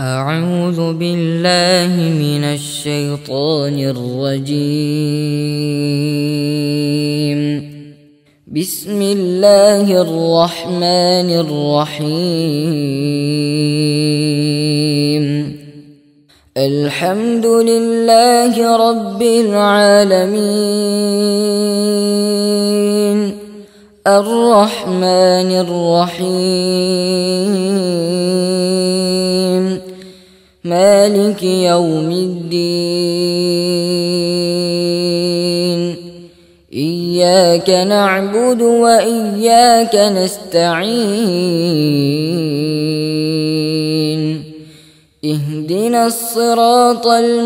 أعوذ بالله من الشيطان الرجيم بسم الله الرحمن الرحيم الحمد لله رب العالمين الرحمن الرحيم مالك يوم الدين إياك نعبد وإياك نستعين اهدنا الصراط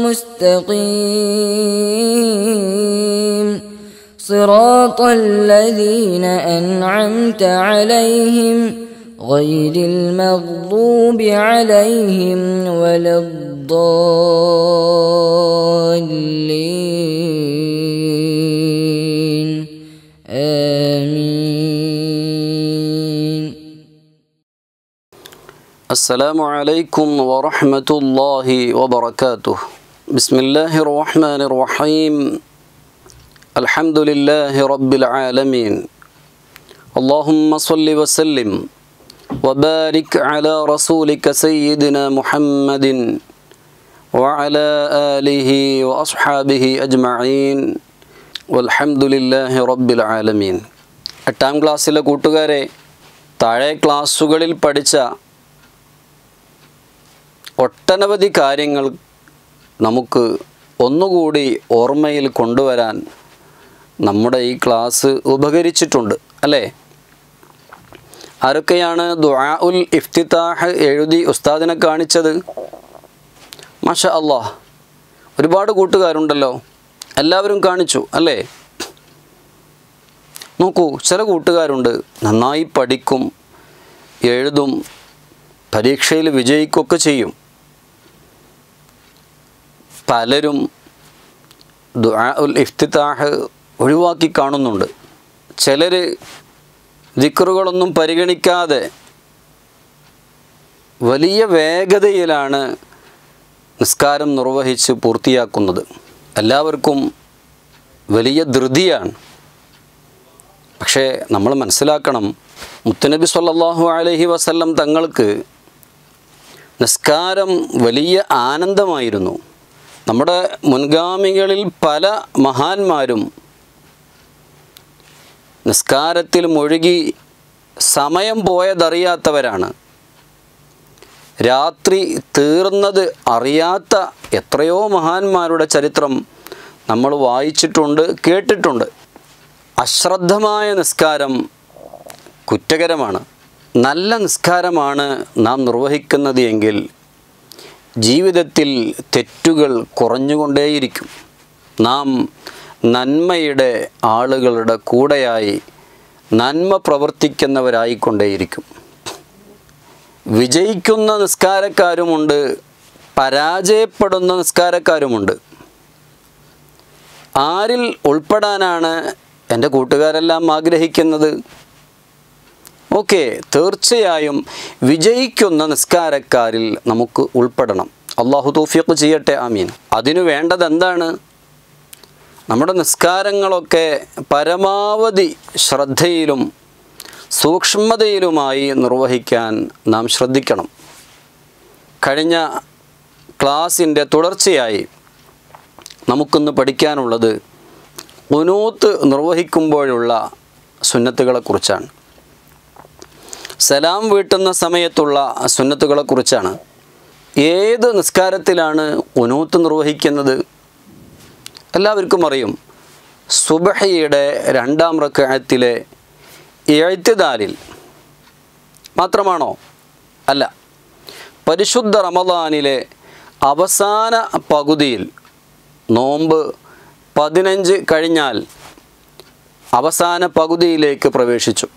المستقيم صراط الذين أنعمت عليهم غير المغضوب عليهم ولا الضالين آمين السلام عليكم ورحمة الله وبركاته بسم الله الرحمن الرحيم الحمد لله رب العالمين اللهم صل وسلم وبارك على رسولك سيدنا محمد وعلى آله وأصحابه أجمعين والحمد لله رب العالمين എട്ടാം ക്ലാസ്സിലെ കൂട്ടുകാരെ താഴെ ക്ലാസ്സുകളിൽ പഠിച്ച ഒട്ടനവധി കാര്യങ്ങൾ നമുക്ക് ഒന്നുകൂടി ഓർമ്മയിൽ കൊണ്ടുവരാൻ നമ്മുടെ ഈ ക്ലാസ് ഉപകരിച്ചിട്ടുണ്ട് അല്ലേ ആരൊക്കെയാണ് ദുആ ഉൽ ഇഫ്തിതാഹ് എഴുതി ഉസ്താദിനെ കാണിച്ചത് മഷ അള്ളാഹ് ഒരുപാട് കൂട്ടുകാരുണ്ടല്ലോ എല്ലാവരും കാണിച്ചു അല്ലേ നോക്കൂ ചില കൂട്ടുകാരുണ്ട് നന്നായി പഠിക്കും എഴുതും പരീക്ഷയിൽ വിജയിക്കുകയൊക്കെ ചെയ്യും പലരും ദുആ ഉൽ ഇഫ്തിതാഹ് ഒഴിവാക്കി കാണുന്നുണ്ട് ചിലർ ദിക്കറുകളൊന്നും പരിഗണിക്കാതെ വലിയ വേഗതയിലാണ് നിസ്കാരം നിർവഹിച്ച് പൂർത്തിയാക്കുന്നത് എല്ലാവർക്കും വലിയ ധൃതിയാണ് പക്ഷേ നമ്മൾ മനസ്സിലാക്കണം മുത്തുനബി സല്ലല്ലാഹു അലൈഹി വസല്ലം തങ്ങൾക്ക് നിസ്കാരം വലിയ ആനന്ദമായിരുന്നു നമ്മുടെ മുൻഗാമികളിൽ പല മഹാന്മാരും നിസ്കാരത്തിൽ മുഴുകി സമയം പോയതറിയാത്തവരാണ് രാത്രി തീർന്നത് അറിയാത്ത എത്രയോ മഹാന്മാരുടെ ചരിത്രം നമ്മൾ വായിച്ചിട്ടുണ്ട് കേട്ടിട്ടുണ്ട് അശ്രദ്ധമായ നിസ്കാരം കുറ്റകരമാണ് നല്ല നിസ്കാരമാണ് നാം നിർവഹിക്കുന്നത് എങ്കിൽ ജീവിതത്തിൽ തെറ്റുകൾ കുറഞ്ഞുകൊണ്ടേയിരിക്കും നാം നന്മയുടെ ആളുകളുടെ കൂടെയായി നന്മ പ്രവർത്തിക്കുന്നവരായിക്കൊണ്ടേയിരിക്കും വിജയിക്കുന്ന നിസ്കാരക്കാരുമുണ്ട് പരാജയപ്പെടുന്ന നിസ്കാരക്കാരുമുണ്ട് ആരിൽ ഉൾപ്പെടാനാണ് എൻ്റെ കൂട്ടുകാരെല്ലാം ആഗ്രഹിക്കുന്നത് ഓക്കെ തീർച്ചയായും വിജയിക്കുന്ന നിസ്കാരക്കാരിൽ നമുക്ക് ഉൾപ്പെടണം അള്ളാഹു തൗഫീഖ് ചെയ്യട്ടെ ആമീൻ അതിനു വേണ്ടത് എന്താണ് നമ്മുടെ നിസ്കാരങ്ങളൊക്കെ പരമാവധി ശ്രദ്ധയിലും സൂക്ഷ്മതയിലുമായി നിർവഹിക്കാൻ നാം ശ്രദ്ധിക്കണം കഴിഞ്ഞ ക്ലാസിൻ്റെ തുടർച്ചയായി നമുക്കിന്ന് പഠിക്കാനുള്ളത് ഉനൂത്ത് നിർവഹിക്കുമ്പോഴുള്ള സുന്നത്തുകളെക്കുറിച്ചാണ് സലാം വീട്ടുന്ന സമയത്തുള്ള സുന്നത്തുകളെക്കുറിച്ചാണ് ഏത് നിസ്കാരത്തിലാണ് ഉനൂത്ത് നിർവഹിക്കുന്നത് എല്ലാവർക്കും അറിയും സുബഹയുടെ രണ്ടാം റക്കായത്തിലെ എഴുത്തിദാലിൽ മാത്രമാണോ അല്ല പരിശുദ്ധ റമദാനിലെ അവസാന പകുതിയിൽ നോമ്പ് പതിനഞ്ച് കഴിഞ്ഞാൽ അവസാന പകുതിയിലേക്ക് പ്രവേശിച്ചു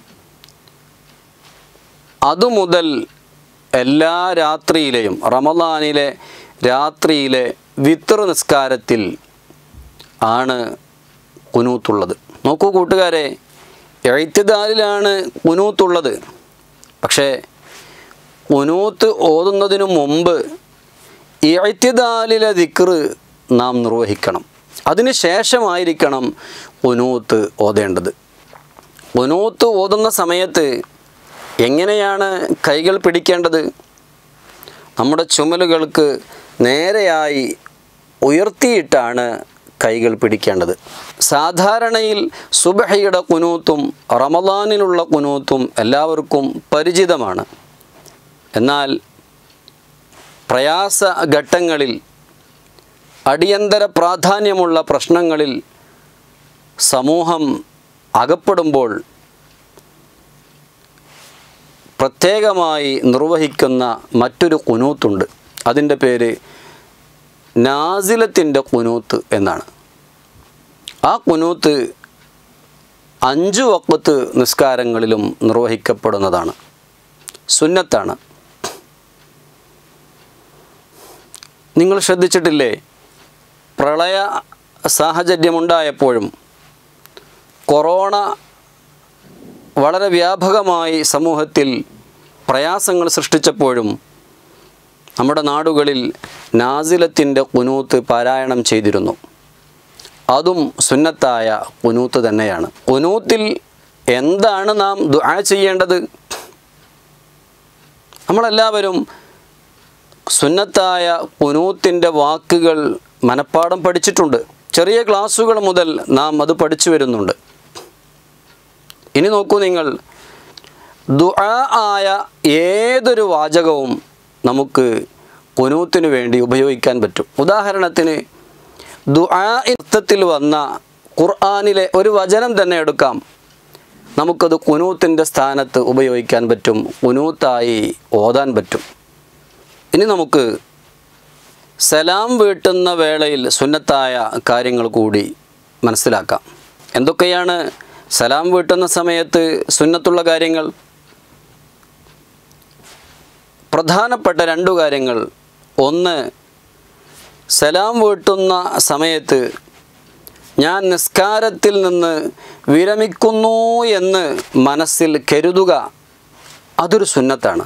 അതുമുതൽ എല്ലാ രാത്രിയിലെയും റമദാനിലെ രാത്രിയിലെ വിത്തർ നിസ്കാരത്തിൽ ആണ് കുനൂത്തുള്ളത് നോക്കൂ കൂട്ടുകാരെ എഴുത്തിദാലിലാണ് കുനൂത്തുള്ളത് പക്ഷേ കുനൂത്ത് ഓതുന്നതിനു മുമ്പ് ഇഴത്തിദാലിലെ ദിക്റ് നാം നിർവഹിക്കണം അതിന് ശേഷമായിരിക്കണം കുനൂത്ത് ഓതേണ്ടത് കുനൂത്ത് ഓതുന്ന സമയത്ത് എങ്ങനെയാണ് കൈകൾ പിടിക്കേണ്ടത് നമ്മുടെ ചുമലുകൾക്ക് നേരെയായി ഉയർത്തിയിട്ടാണ് കൈകൾ പിടിക്കേണ്ടത് സാധാരണയിൽ സുബഹയുടെ കുനൂത്തും റമദാനിലുള്ള കുനൂത്തും എല്ലാവർക്കും പരിചിതമാണ് എന്നാൽ പ്രയാസ ഘട്ടങ്ങളിൽ അടിയന്തര പ്രാധാന്യമുള്ള പ്രശ്നങ്ങളിൽ സമൂഹം അകപ്പെടുമ്പോൾ പ്രത്യേകമായി നിർവഹിക്കുന്ന മറ്റൊരു കുനൂത്തുണ്ട് അതിൻ്റെ പേര് നാസിലത്തിൻ്റെ കുനൂത്ത് എന്നാണ് ആ കുനൂത്ത് അഞ്ചു വക്കത്ത് നിസ്കാരങ്ങളിലും നിർവഹിക്കപ്പെടുന്നതാണ് സുന്നത്താണ് നിങ്ങൾ ശ്രദ്ധിച്ചിട്ടില്ലേ പ്രളയ സാഹചര്യമുണ്ടായപ്പോഴും കൊറോണ വളരെ വ്യാപകമായി സമൂഹത്തിൽ പ്രയാസങ്ങൾ സൃഷ്ടിച്ചപ്പോഴും നമ്മുടെ നാടുകളിൽ നാസിലത്തിൻ്റെ കുനൂത്ത് പാരായണം ചെയ്തിരുന്നു അതും സുന്നത്തായ കുനൂത്ത് തന്നെയാണ് കുനൂത്തിൽ എന്താണ് നാം ദുആ ചെയ്യേണ്ടത് നമ്മളെല്ലാവരും സുന്നത്തായ കുനൂത്തിൻ്റെ വാക്കുകൾ മനഃപ്പാടം പഠിച്ചിട്ടുണ്ട് ചെറിയ ക്ലാസ്സുകൾ മുതൽ നാം അത് പഠിച്ചു വരുന്നുണ്ട് ഇനി നോക്കൂ നിങ്ങൾ ദുആ ആയ ഏതൊരു വാചകവും നമുക്ക് കുനൂത്തിന് വേണ്ടി ഉപയോഗിക്കാൻ പറ്റും ഉദാഹരണത്തിന് ദുആ അർത്ഥത്തിൽ വന്ന ഖുർആാനിലെ ഒരു വചനം തന്നെ എടുക്കാം നമുക്കത് കുനൂത്തിൻ്റെ സ്ഥാനത്ത് ഉപയോഗിക്കാൻ പറ്റും കുനൂത്തായി ഓതാൻ പറ്റും ഇനി നമുക്ക് സലാം വീട്ടുന്ന വേളയിൽ സുന്നത്തായ കാര്യങ്ങൾ കൂടി മനസ്സിലാക്കാം എന്തൊക്കെയാണ് സലാം വീട്ടുന്ന സമയത്ത് സുന്നത്തുള്ള കാര്യങ്ങൾ പ്രധാനപ്പെട്ട രണ്ടു കാര്യങ്ങൾ ഒന്ന് സലാം വീട്ടുന്ന സമയത്ത് ഞാൻ നിസ്കാരത്തിൽ നിന്ന് വിരമിക്കുന്നു എന്ന് മനസ്സിൽ കരുതുക അതൊരു സുന്നത്താണ്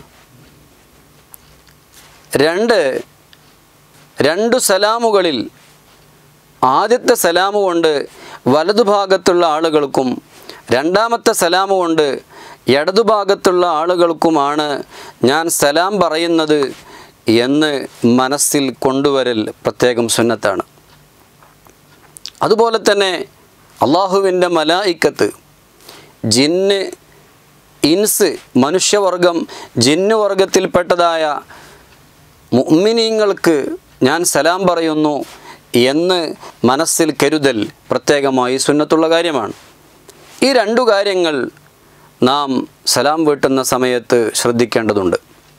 രണ്ട് രണ്ട് സലാമുകളിൽ ആദ്യത്തെ സലാമു കൊണ്ട് വലതുഭാഗത്തുള്ള ആളുകൾക്കും രണ്ടാമത്തെ സലാമു കൊണ്ട് ഇടതുഭാഗത്തുള്ള ആളുകൾക്കുമാണ് ഞാൻ സലാം പറയുന്നത് എന്ന് മനസ്സിൽ കൊണ്ടുവരൽ പ്രത്യേകം സുന്നത്താണ് അതുപോലെ തന്നെ അള്ളാഹുവിൻ്റെ മലായിക്കത്ത് ജിന്ന് ഇൻസ് മനുഷ്യവർഗം ജിന്നു വർഗത്തിൽപ്പെട്ടതായ മുഅ്മിനീങ്ങൾക്ക് ഞാൻ സലാം പറയുന്നു എന്ന് മനസ്സിൽ കരുതൽ പ്രത്യേകമായി സുന്നത്തുള്ള കാര്യമാണ് ഈ രണ്ടു കാര്യങ്ങൾ നാം സലാം വീട്ടുന്ന സമയത്ത് ശ്രദ്ധിക്കേണ്ടതുണ്ട്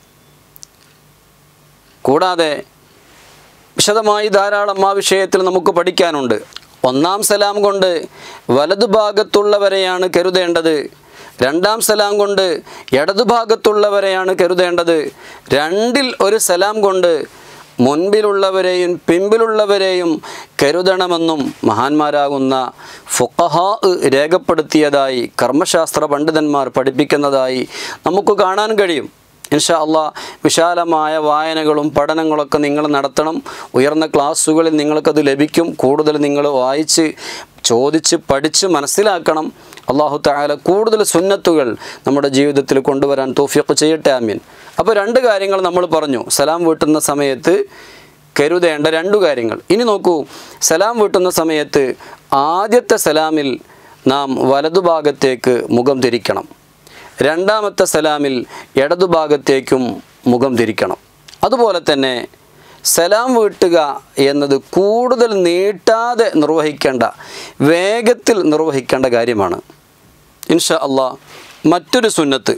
കൂടാതെ വിശദമായി ധാരാളം ആ വിഷയത്തിൽ നമുക്ക് പഠിക്കാനുണ്ട് ഒന്നാം സലാം കൊണ്ട് വലതുഭാഗത്തുള്ളവരെയാണ് കരുതേണ്ടത് രണ്ടാം സലാം കൊണ്ട് ഇടതുഭാഗത്തുള്ളവരെയാണ് കരുതേണ്ടത് രണ്ടിൽ ഒരു സലാം കൊണ്ട് മുൻപിലുള്ളവരെയും പിമ്പിലുള്ളവരെയും കരുതണമെന്നും മഹാന്മാരാകുന്ന ഫുഖഹാ രേഖപ്പെടുത്തിയതായി കർമ്മശാസ്ത്ര പണ്ഡിതന്മാർ പഠിപ്പിക്കുന്നതായി നമുക്ക് കാണാൻ കഴിയും ഇൻഷാ അള്ളാ വിശാലമായ വായനകളും പഠനങ്ങളൊക്കെ നിങ്ങൾ നടത്തണം ഉയർന്ന ക്ലാസ്സുകളിൽ നിങ്ങൾക്കത് ലഭിക്കും കൂടുതൽ നിങ്ങൾ വായിച്ച് ചോദിച്ച് പഠിച്ച് മനസ്സിലാക്കണം അള്ളാഹു താല കൂടുതൽ സുന്നത്തുകൾ നമ്മുടെ ജീവിതത്തിൽ കൊണ്ടുവരാൻ തോഫിയൊക്കെ ചെയ്യട്ടെ ആമീൻ അപ്പോൾ രണ്ട് കാര്യങ്ങൾ നമ്മൾ പറഞ്ഞു സലാം വീട്ടുന്ന സമയത്ത് കരുതേണ്ട രണ്ടു കാര്യങ്ങൾ ഇനി നോക്കൂ സലാം വീട്ടുന്ന സമയത്ത് ആദ്യത്തെ സലാമിൽ നാം വലതുഭാഗത്തേക്ക് മുഖം തിരിക്കണം രണ്ടാമത്തെ സലാമിൽ ഇടതുഭാഗത്തേക്കും മുഖം തിരിക്കണം അതുപോലെ തന്നെ സലാം വീട്ടുക എന്നത് കൂടുതൽ നീട്ടാതെ നിർവഹിക്കേണ്ട വേഗത്തിൽ നിർവഹിക്കേണ്ട കാര്യമാണ് ഇൻഷാ അള്ളാ മറ്റൊരു സുന്നത്ത്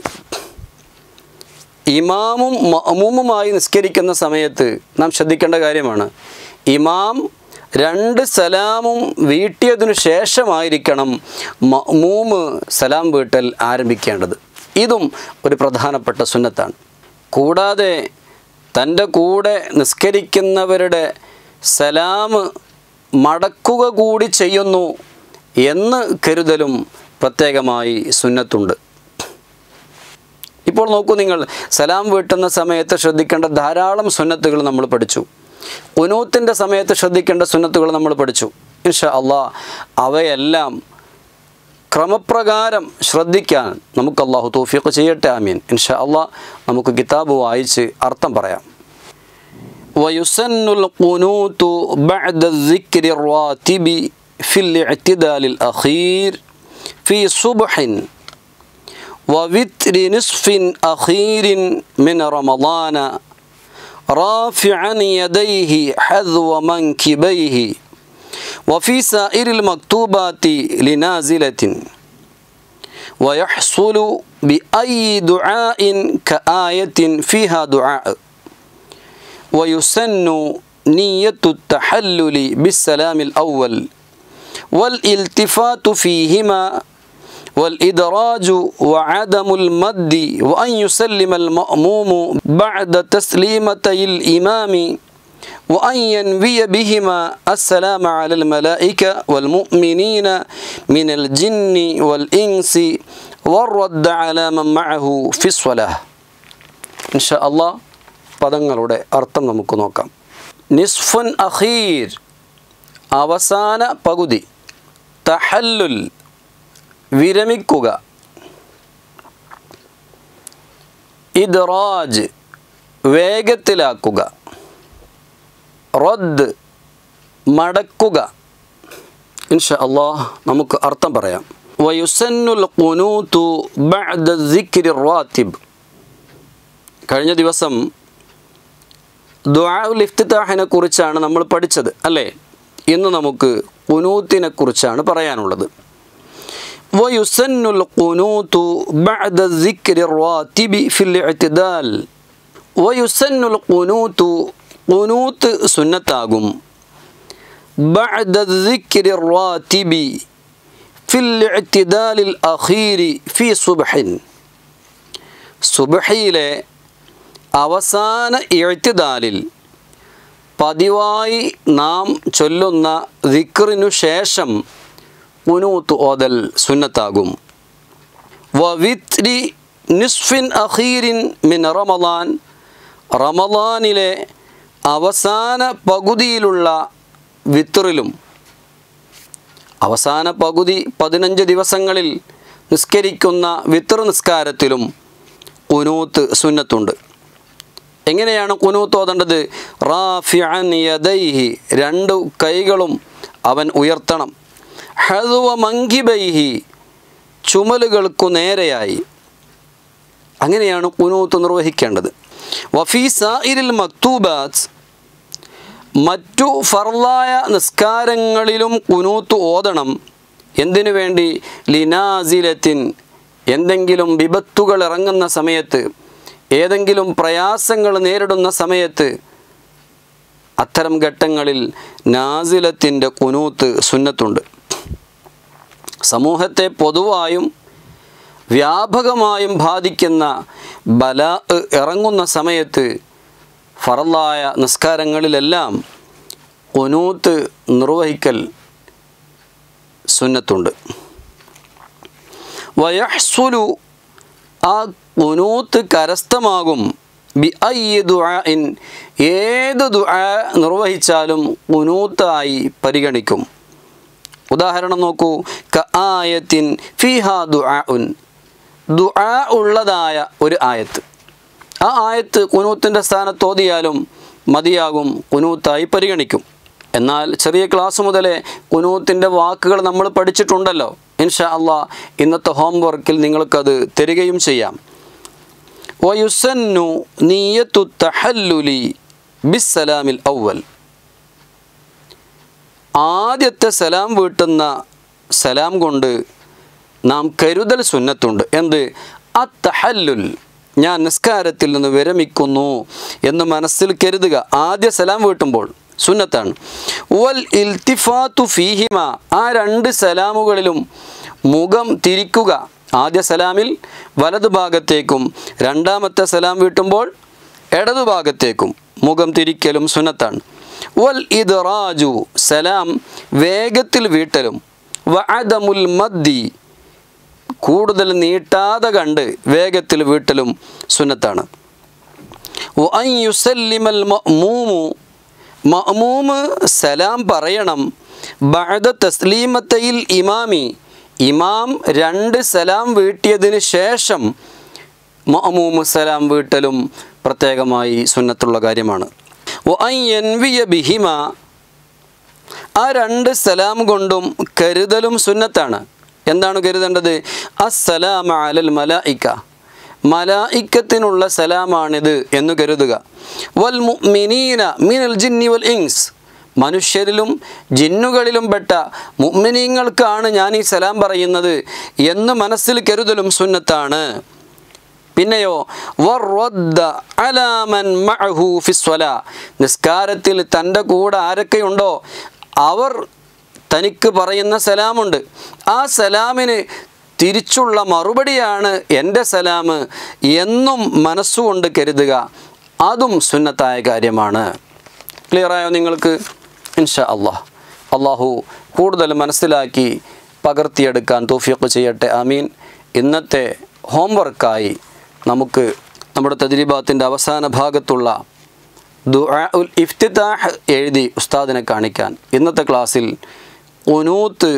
ഇമാമും മഅമൂമുമായി നിസ്കരിക്കുന്ന സമയത്ത് നാം ശ്രദ്ധിക്കേണ്ട കാര്യമാണ് ഇമാം രണ്ട് സലാമും വീട്ടിയതിനു ശേഷമായിരിക്കണം മഅമൂമ് സലാം വീട്ടൽ ആരംഭിക്കേണ്ടത് ഇതും ഒരു പ്രധാനപ്പെട്ട സുന്നത്താണ് കൂടാതെ തൻ്റെ കൂടെ നിസ്കരിക്കുന്നവരുടെ സലാം മടക്കുക കൂടി ചെയ്യുന്നു എന്ന് കരുതലും പ്രത്യേകമായി സുന്നത്തുണ്ട് ഇപ്പോൾ നോക്കൂ നിങ്ങൾ സലാം വീട്ടുന്ന സമയത്ത് ശ്രദ്ധിക്കേണ്ട ധാരാളം സുന്നത്തുകൾ നമ്മൾ പഠിച്ചു കുനൂത്തിൻ്റെ സമയത്ത് ശ്രദ്ധിക്കേണ്ട സുന്നത്തുകൾ നമ്മൾ പഠിച്ചു ഇൻഷാ അള്ളാ അവയെല്ലാം ക്രമപ്രകാരം ശ്രദ്ധിക്കാൻ നമുക്ക് അള്ളാഹു തൗഫീഖ് ചെയ്യട്ടെ ആമീൻ ഇൻഷാ അള്ളാ നമുക്ക് കിതാബ് വായിച്ച് അർത്ഥം പറയാം ويسن القنوت بعد الذكر الراتب في الاعتدال الأخير في صبح ووتر نصف أخير من رمضان رافعا يديه حذو منكبيه وفي سائر المكتوبات لنازلة ويحصل بأي دعاء كآية فيها دعاء ويسن نية التحلل بالسلام الأول والالتفات فيهما والإدراج وعدم المد وأن يسلم المأموم بعد تسليمتي الإمام وأن ينوي بهما السلام على الملائكة والمؤمنين من الجن والإنس والرد على من معه في الصلاة إن شاء الله പദങ്ങളുടെ അർത്ഥം നമുക്ക് നോക്കാം നിസ്ഫുൻ അഖീർ അവസാന പകുതി തഹല്ലുൽ വിരമിക്കുക ഇദ്റാജ് വേഗത്തിലാക്കുക റദ്ദ് മടക്കുക ഇൻഷാ അള്ളാഹ് നമുക്ക് അർത്ഥം പറയാം വയുസന്നുൽ ഖുനൂതു ബഅദ സിക്രി റാത്തിബ് കഴിഞ്ഞ ദിവസം ദുആഉൽ ഇഫ്തിതാഹിനെ കുറിച്ചാണ് നമ്മൾ പഠിച്ചത് അല്ലേ ഇന്ന് നമുക്ക് കുനൂത്തിനെ കുറിച്ചാണ് പറയാനുള്ളത് ويسن القنوت بعد الذكر الراتب في الاعتدال ويسن القنوت قنوت സുന്നത്താകും بعد الذكر الراتب في الاعتدال الأخير في صبح സുബഹയിലെ അവസാന എഴുത്തിദാലിൽ പതിവായി നാം ചൊല്ലുന്ന ദിക്റിനു ശേഷം കുനൂത്ത് ഓതൽ സുന്നത്താകും വവിത്രി നിസ്ഫിൻ അഖീരിൻ മിൻ റമദാൻ റമദാനിലെ അവസാന പകുതിയിലുള്ള വിത്റിലും അവസാന പകുതി പതിനഞ്ച് ദിവസങ്ങളിൽ നിസ്കരിക്കുന്ന വിത്ർ നിസ്കാരത്തിലും കുനൂത്ത് സുന്നത്തുണ്ട് എങ്ങനെയാണ് കുനൂത്ത് ഓതേണ്ടത് റാഫിഅൻ യദൈഹി രണ്ട് കൈകളും അവൻ ഉയർത്തണം ഹദുവ മങ്കിബൈഹി ചുമലുകൾക്കു നേരെയായി അങ്ങനെയാണ് കുനൂത്ത് നിർവഹിക്കേണ്ടത് വഫീസ ഇരിൽ മക്തൂബാത്ത് മറ്റു ഫർലായ നിസ്കാരങ്ങളിലും കുനൂത്ത് ഓതണം എന്തിനു വേണ്ടി ലിനാസിലത്തിൻ എന്തെങ്കിലും വിപത്തുകൾ ഇറങ്ങുന്ന സമയത്ത് ഏതെങ്കിലും പ്രയാസങ്ങൾ നേരിടുന്ന സമയത്ത് അത്തരം ഘട്ടങ്ങളിൽ നാസിലത്തിൻ്റെ കുനൂത്ത് സുന്നത്തുണ്ട് സമൂഹത്തെ പൊതുവായും വ്യാപകമായും ബാധിക്കുന്ന ബല ഇറങ്ങുന്ന സമയത്ത് ഫറലായ നിസ്കാരങ്ങളിലെല്ലാം കുനൂത്ത് നിർവഹിക്കൽ സുന്നത്തുണ്ട് വയഹ്സുലു ആ കുനൂത്ത് കരസ്ഥമാകും ബി ഐ ദുആഇൻ ഏത് ദുആ നിർവഹിച്ചാലും കുനൂത്തായി പരിഗണിക്കും ഉദാഹരണം നോക്കൂ ക ആയത്തിൻ ഫിഹ ദുആഉൻ ദുആ ഉള്ളതായ ഒരു ആയത്ത് ആ ആയത്ത് കുനൂത്തിൻ്റെ സ്ഥാനത്ത് ഓതിയാലും മതിയാകും കുനൂത്തായി പരിഗണിക്കും എന്നാൽ ചെറിയ ക്ലാസ് മുതലേ കുനൂത്തിൻ്റെ വാക്കുകൾ നമ്മൾ പഠിച്ചിട്ടുണ്ടല്ലോ ഇൻഷാ അള്ളാ ഇന്നത്തെ ഹോംവർക്കിൽ നിങ്ങൾക്കത് തരികയും ചെയ്യാം വയുസന്നു നീയത്തു തഹല്ലുലി ബിസ്സലാമിൽ ഔവൽ ആദ്യത്തെ സലാം വീട്ടുന്ന സലാം കൊണ്ട് നാം കരുതൽ സുന്നത്തുണ്ട് എന്ത് അത്തഹല്ലുൽ ഞാൻ നിസ്കാരത്തിൽ നിന്ന് വിരമിക്കുന്നു എന്ന് മനസ്സിൽ കരുതുക ആദ്യ സലാം വീട്ടുമ്പോൾ സുന്നത്താണ് വൽ ഇൽത്തിഫാത്തു ഫീഹിമ ആ രണ്ട് സലാമുകളിലും മുഖം തിരിക്കുക ആദ്യ സലാമിൽ വലതുഭാഗത്തേക്കും രണ്ടാമത്തെ സലാം വീട്ടുമ്പോൾ ഇടതുഭാഗത്തേക്കും മുഖം തിരിക്കലും സുന്നത്താണ് വൽ ഇദ്റാജു സലാം വേഗത്തിൽ വീട്ടലും വഅദമുൽ മദ്ദി കൂടുതൽ നീട്ടാതെ കണ്ട് വേഗത്തിൽ വീട്ടലും സുന്നത്താണ് വഅൻ യുസല്ലിമൽ മഅ്മൂമു മഅ്മൂമ് സലാം പറയണം ബഅദ തസ്ലീമത്തയിൽ ഇമാമി ഇമാം രണ്ട് സലാം വീട്ടിയതിന് ശേഷം മഅ്മൂമ് സലാം വീട്ടലും പ്രത്യേകമായി സുന്നത്തുള്ള കാര്യമാണ് വഅൻ യൻവിയ ബിഹിമ ആ രണ്ട് സലാം കൊണ്ടും കരുതലും സുന്നത്താണ് എന്താണ് കരുതേണ്ടത് അസ്സലാമ അലൽ മലായിക്ക മലായിക്കത്തിനുള്ള സലാമാണിത് എന്ന് കരുതുക വൽ മുഅ്മിനീന മിനൽ ജിന്നി വൽ ഇൻസ് മനുഷ്യരിലും ജിന്നുകളിലും പെട്ട മുഅ്മിനീങ്ങൾക്കാണ് ഞാൻ ഈ സലാം പറയുന്നത് എന്ന് മനസ്സിൽ കരുതലും സുന്നത്താണ് പിന്നെയോ വറദ്ദ അലാമൻ മഅഹു ഫിസ്വല നിസ്കാരത്തിൽ തൻ്റെ കൂടെ ആരൊക്കെയുണ്ടോ അവർ തനിക്ക് പറയുന്ന സലാമുണ്ട് ആ സലാമിന് തിരിച്ചുള്ള മറുപടിയാണ് എൻ്റെ സലാം എന്നും മനസ്സുകൊണ്ട് കരുതുക അതും സുന്നത്തായ കാര്യമാണ് ക്ലിയറായോ നിങ്ങൾക്ക് ഇൻഷാ അള്ളാഹ് അള്ളാഹു കൂടുതൽ മനസ്സിലാക്കി പകർത്തിയെടുക്കാൻ തോഫിയൊക്കെ ചെയ്യട്ടെ ആമീൻ ഇന്നത്തെ ഹോംവർക്കായി നമുക്ക് നമ്മുടെ തദ്രീബാത്തിൻ്റെ അവസാന ഭാഗത്തുള്ള ദുആ ഉൽ ഇഫ്തിതാഹ് എഴുതി ഉസ്താദിനെ കാണിക്കാൻ ഇന്നത്തെ ക്ലാസ്സിൽ ഒനൂത്ത്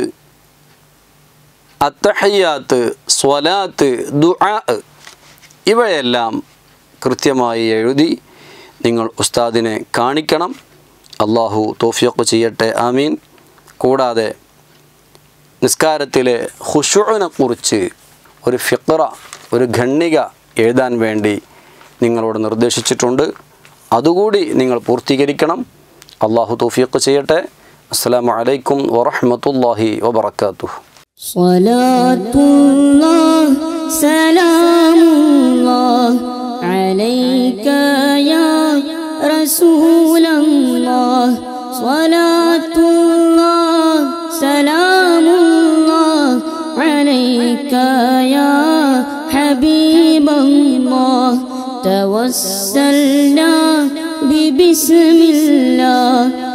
അത്തഹയ്യാത്ത് സ്വലാത്ത് ദുആ ഇവയെല്ലാം കൃത്യമായി എഴുതി നിങ്ങൾ ഉസ്താദിനെ കാണിക്കണം അള്ളാഹു തോഫിയൊക്കെ ചെയ്യട്ടെ ആമീൻ കൂടാതെ നിസ്കാരത്തിലെ ഹുഷുവിനെ കുറിച്ച് ഒരു ഫിക്ര ഒരു ഖണ്ണിക എഴുതാൻ വേണ്ടി നിങ്ങളോട് നിർദ്ദേശിച്ചിട്ടുണ്ട് അതുകൂടി നിങ്ങൾ പൂർത്തീകരിക്കണം അള്ളാഹു തൗഫീഖ് ചെയ്യട്ടെ അസ്സലാമു അലൈക്കും വറഹ്മത്തുള്ളാഹി വബറകാതുഹു صلاة الله سلام الله عليك يا رسول الله صلاة الله سلام الله عليك يا حبيب الله توسلنا ببسم الله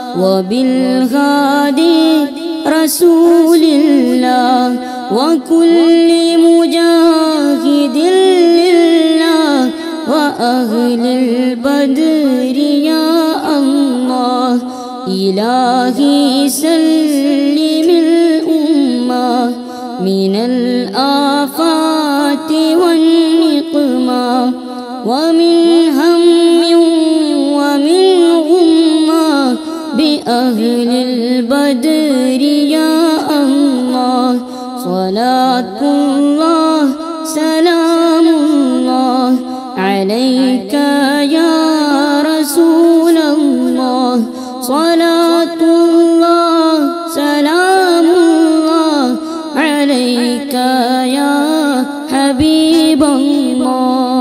وبالغادي رسول الله وكل مجاهد لله وأهل البدر يا الله إلهي سلم الأمة من الآفات والنقمة ومن هم ومن غمة بأهل البدر يا الله صلاة الله سلام الله عليك يا رسول الله صلاة الله سلام الله عليك يا حبيب الله